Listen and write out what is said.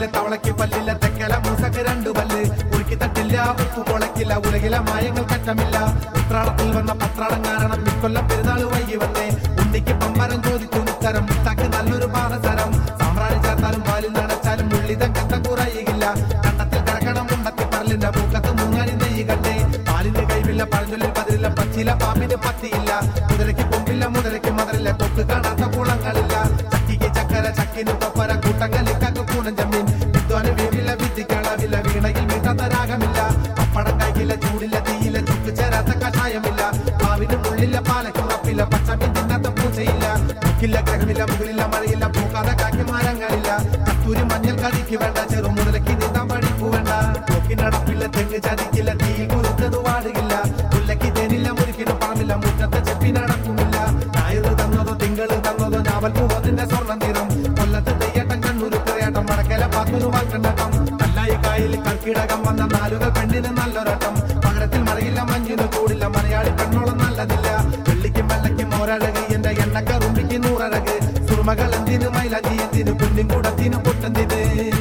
പല്ലില്ല തവളയ്ക്ക് പല്ലില്ല തെക്കല മൂസക്ക് രണ്ടു പല്ല് ഉരുക്കി തട്ടില്ല ഉപ്പ് കൊളക്കില്ല ഉലകില മായങ്ങൾ കറ്റമില്ല ഉത്രാടത്തിൽ വന്ന പത്രാടം കാരണം ഇക്കൊല്ലം പെരുന്നാൾ വൈകി വന്നേ ഉണ്ണിക്ക് പമ്പരം ചോദിച്ചു ഉത്തരം മുത്താക്ക് നല്ലൊരു പാദസരം സാമ്രാണി ചേർത്താലും പാലിൽ നടച്ചാലും ഉള്ളിതം കണ്ട കുറയുകില്ല കണ്ടത്തിൽ കിടക്കണം മുണ്ടത്തി പറലിന്റെ പൂക്കത്ത് മുങ്ങാനി നെയ്യ് കണ്ടേ പാലിന് കൈവില്ല പഴഞ്ചൊല്ലിൽ പതിരില്ല പച്ചില പാമ്പിന് പത്തിയില്ല മുതലയ്ക്ക് കൊമ്പില്ല മുതലയ്ക്ക് മതറില്ല തൊക്ക് കാണാത്ത കുളങ്ങളില്ല ചക്കിക്ക് ചക്കര ചക്കിന് കൊപ്പര കൂട്ടങ്ങലിക്കാക്ക് കൂണം ജമ്മീൻ വിദ്വാന് വീവില്ല വിദ്യക്കളവില്ല വീണയിൽ വീട്ടാത്ത രാഗമില്ല പപ്പടം കഴിക്കില്ല ചൂടില്ല തീയില്ല ചുക്ക് ചേരാത്ത കഷായമില്ല പാവിന് മുള്ളില്ല പാലയ്ക്ക് ഉറപ്പില്ല പച്ചമീൻ തിന്നാത്ത പൂച്ചയില്ല മുക്കില്ല ഗ്രഹമില്ല മുകളില്ല മഴയില്ല പൂക്കാതെ കാക്കി മരങ്ങളില്ല കത്തൂരി മഞ്ഞൾ കടിക്ക് വേണ്ട ചെറു മുതലയ്ക്ക് നീന്താൻ പഠിക്കു വേണ്ട നോക്കിനടപ്പില്ല തെങ്ങ് ചതിക്കില്ല തീ കുറുത്തത് വാടുകില്ല മുല്ലയ്ക്ക് തേനില്ല മുരുക്കിന് പണമില്ല മുറ്റത്തെ ചെപ്പി നടക്കുമില്ല ഞായറ് തന്നതോ തിങ്കള് തന്നതോ ഞാവൽ പൂവത്തിന്റെ സ്വർണ്ണ നിറം കൊല്ലത്ത് തെയ്യട്ടം കണ്ണൂര് തിറയാട്ടം വടക്കല പാത്തൂര് വാക്കണ്ടട്ടം കല്ലായി കായൽ കർക്കിടകം വന്ന നാലുകൾ പെണ്ണിന് നല്ലൊരട്ടം പകരത്തിൽ മഴയില്ല മഞ്ഞിന് കൂടില്ല മലയാളി പെണ്ണോളം നല്ലതില്ല വെള്ളിക്കും വെള്ളയ്ക്കും ഒരഴക് എന്റെ എണ്ണക്കറുമ്പിക്ക് നൂറഴക് സുറുമകൾ എന്തിനു മൈലാജി എന്തിനു കുഞ്ഞും കൂടത്തിനു പൊട്ടെന്തിന്